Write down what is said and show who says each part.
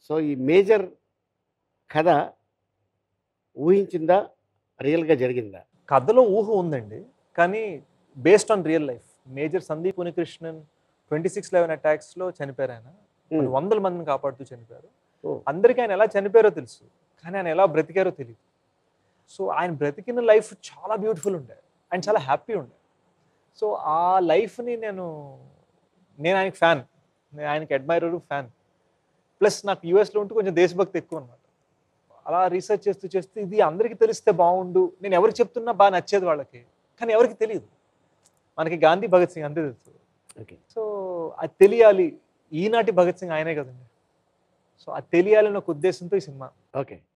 Speaker 1: So ఈ major కథ ఊహించిందా రియల్గా జరిగిందా
Speaker 2: కథలో ఊహ ఉందండి కానీ based on real life major Sandeep Unnikrishnan twenty six eleven అటాక్స్లో చనిపోయారు ఆయన కొన్ని
Speaker 1: ఉమ్.
Speaker 2: వందల మందిని కాపాడుతూ చనిపోయారు
Speaker 1: ఓ.
Speaker 2: అందరికీ ఆయన ఎలా చనిపోయారో తెలుసు కానీ ఆయన ఎలా బ్రతికారో తెలియదు సో ఆయన బ్రతికిన లైఫ్ చాలా బ్యూటిఫుల్ ఉండే ఆయన చాలా హ్యాపీ ఉండే సో ఆ లైఫ్ని నేను నేను ఆయనకి ఫ్యాన్ నేను ఆయనకి అడ్మైరర్ ఫ్యాన్ ప్లస్ నాకు యూఎస్లో ఉంటూ కొంచెం దేశభక్తి ఎక్కువ అనమాట అలా రీసెర్చ్ చేస్తూ చేస్తూ ఇది అందరికీ తెలిస్తే బాగుండు నేను ఎవరికి చెప్తున్నా బాగా నచ్చేది వాళ్ళకి కానీ ఎవరికి తెలియదు మనకి గాంధీ భగత్ సింగ్ అంతే తెలుసు
Speaker 1: ఓకే
Speaker 2: సో అది తెలియాలి ఈనాటి భగత్ సింగ్ ఆయనే కదండి సో అది తెలియాలని ఒక ఉద్దేశంతో ఈ సినిమా
Speaker 1: ఓకే